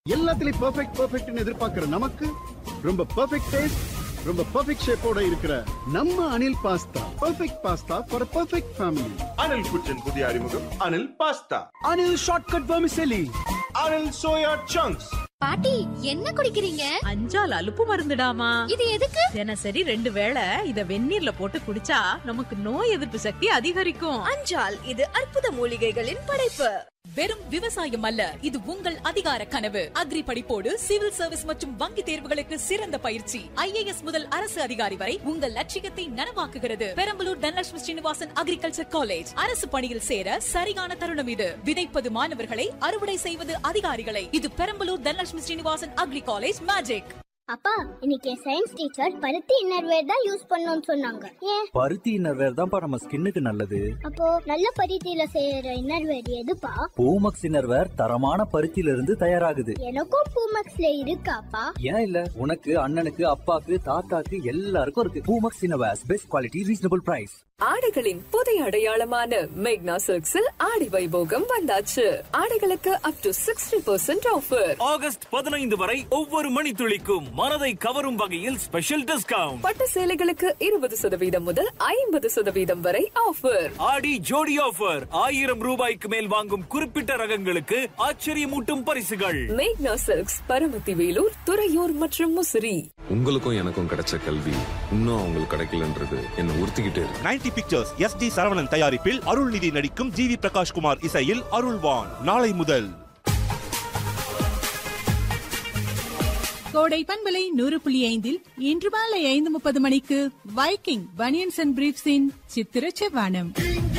எல்லாத்துலயும் பெர்ஃபெக்ட் பெர்ஃபெக்ட்னு எதிர்பார்க்கிற நமக்கு ரொம்ப பெர்ஃபெக்ட் டேஸ்ட் ரொம்ப பெர்ஃபெக்ட் ஷேப்போட இருக்கிற நம்ம Anil pasta perfect pasta for perfect family Anil kitchen புதிய அறிமுகம் Anil pasta Anil shortcut vermicelli Anil soya chunks பாட்டி என்ன குடிக்கிறீங்க அஞ்சால் அலுப்பு மருந்துடாமா இது எதுக்கு தினசரி ரெண்டு வேளை இத வெந்நீர்ல போட்டு குடிச்சா நமக்கு நோய் எதிர்ப்பு சக்தி அதிகரிக்கும் அஞ்சால் இது அற்புத மூலிகைகளின் படைப்பு வெறும் விவசாயம் அல்ல இது உங்கள் அதிகார கனவு அக்ரி படிப்போடு சிவில் சர்வீஸ் மற்றும் வங்கி தேர்வுகளுக்கு சிறந்த பயிற்சி ஐஏஎஸ் முதல் அரசு அதிகாரி வரை உங்கள் லட்சியத்தை நனவாக்குகிறது பெரம்பலூர் தனலட்சுமி ஸ்ரீனிவாசன் அக்ரிகல்ச்சர் காலேஜ் அரசு பணியில் சேர சரியான தருணம் இது விதைப்பது மாணவர்களை அறுவடை செய்வது அதிகாரிகளை இது Perambalur Dhanalakshmi Srinivasan agri college magic அப்பா இன்னைக்கு என் சயின்ஸ் டீச்சர் பருத்தி இன்னர்வேர் தான் யூஸ் பண்ணணும்னு சொன்னாங்க ஏன் பருத்தி இன்னர்வேர் தான்ப்பா நம்ம ஸ்கின்னுக்கு நல்லது அப்போ நல்ல பருத்தியில செய்யற இன்னர்வேர் எதுப்பா பூமக்ஸ் இன்னர்வேர் தரமான பருத்தியில இருந்து தயாராகுது எனக்கும் பூமக்ஸ்ல இருக்காப்பா ஏன் இல்ல உனக்கு அண்ணனுக்கு அப்பாக்கு தாத்தாக்கு எல்லாருக்கும் இருக்கு Poomex innerwears best quality reasonable price ஆடைகளின் புதிய அடையாளமான மேக்னா சில்க்ஸில் ஆடி வைபோகம் வந்தாச்சு ஆடைகளுக்கு up to sixty percent offer August பதினைந்து வரை ஒவ்வொரு மணித்துளிக்கும் மனதை கவரும் வகையில் ஸ்பெஷல் டிஸ்கவுண்ட் பட்டு சேலைகளுக்கு இருபது சதவீதம் முதல் ஐம்பது சதவீதம் வரை ஆஃபர் ஆடி ஜோடி ஆஃபர் ஆயிரம் ரூபாய்க்கு மேல் வாங்கும் குறிப்பிட்ட ரகங்களுக்கு ஆச்சரியமூட்டும் பரிசுகள் மேக்னா சில்க்ஸ் பரமத்தி வேலூர் துறையூர் மற்றும் முசிறி உங்களுக்கும் எனக்கும் கிடைச்ச கல்வி இன்னும் அவங்களுக்கு கிடைக்கலன்றது என்ன உறுத்திக்கிட்டே இருக்கு ninety pictures S T Saravanan தயாரிப்பில் அருள்நிதி நடிக்கும் ஜி வி பிரகாஷ்குமார் இசையில் அருள்வான் நாளை முதல் கோடை பண்பலை நூறு புள்ளி ஐந்தில் இன்று மாலை ஐந்து முப்பது மணிக்கு வைக்கிங் பனியன்ஸ் அண்ட் பிரீப்ஸின் சித்திர செவ்வானம்